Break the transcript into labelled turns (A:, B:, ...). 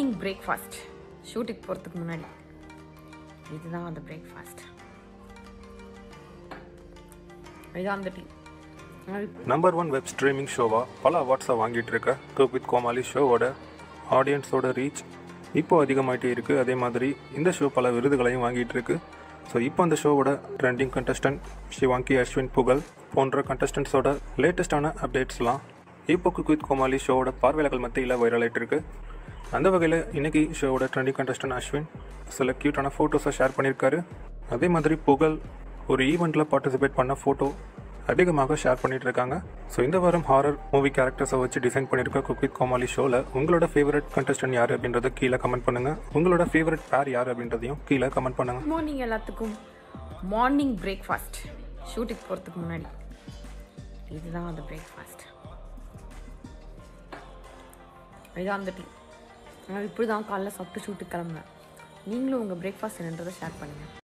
A: morning breakfast ஷூட்டுக்கு போகிறதுக்கு முன்னாடி இதுதான் அந்த பிரேக்ஃபாஸ்ட் இதுதான் அந்த the
B: number one web streaming ஷோவாக பல அவார்ட்ஸை வாங்கிட்டு இருக்க குக் வித் கோமாளி ஷோவோட ஆடியன்ஸோட ரீச் இப்போ அதிகமாயிட்டே இருக்குது அதே மாதிரி இந்த ஷோ பல விருதுகளையும் வாங்கிட்டு இருக்கு ஸோ இப்போ அந்த ஷோவோட ட்ரெண்டிங் கண்டஸ்டன்ட் ஷிவாங்கி அஸ்வின் புகழ் போன்ற கண்டஸ்டன்ட்ஸோட லேட்டஸ்டான அப்டேட்ஸ்லாம் இப்போ குக் வித் கோமாளி ஷோவோட பார்வையாளர்கள் மத்தியில் வைரல் ஆயிட்டு இருக்கு அந்த வகையில் இன்னைக்கு ஷோவோட ட்ரெண்டிங் கண்டஸ்டன்ட் அஸ்வின் சில க்யூட்டான ஃபோட்டோஸை ஷேர் பண்ணியிருக்காரு அதே மாதிரி புகழ் ஒரு ஈவெண்ட்டில் பார்ட்டிசிபேட் பண்ண ஃபோட்டோ அதிகமாக ஷேர் பண்ணிட்டு இருக்காங்க ஸோ இந்த வாரம் ஹாரர் மூவி கேரக்டர்ஸை வச்சு டிசைன் பண்ணியிருக்க குக் வித் கோமாளி ஷோவில் உங்களோட ஃபேவரட் கண்டஸ்டன்ட் யார் அப்படின்றத கீழே கமெண்ட் பண்ணுங்க உங்களோட ஃபேவரட் பேர் யார் அப்படின்றதையும் கீழே கமெண்ட் பண்ணுங்க
A: மார்னிங் எல்லாத்துக்கும் மார்னிங் பிரேக்ஃபாஸ்ட் ஷூட்டுக்கு போகிறதுக்கு முன்னாடி இதுதான் அந்த பிரேக்ஃபாஸ்ட் இதுதான் அந்த டீ நான் இப்படி தான் காலைல சாப்பிட்டு ஷூட்டுக்கு கிளம்புனேன் நீங்களும் உங்கள் பிரேக்ஃபாஸ்ட் என்னன்றதை ஷேர் பண்ணுங்கள்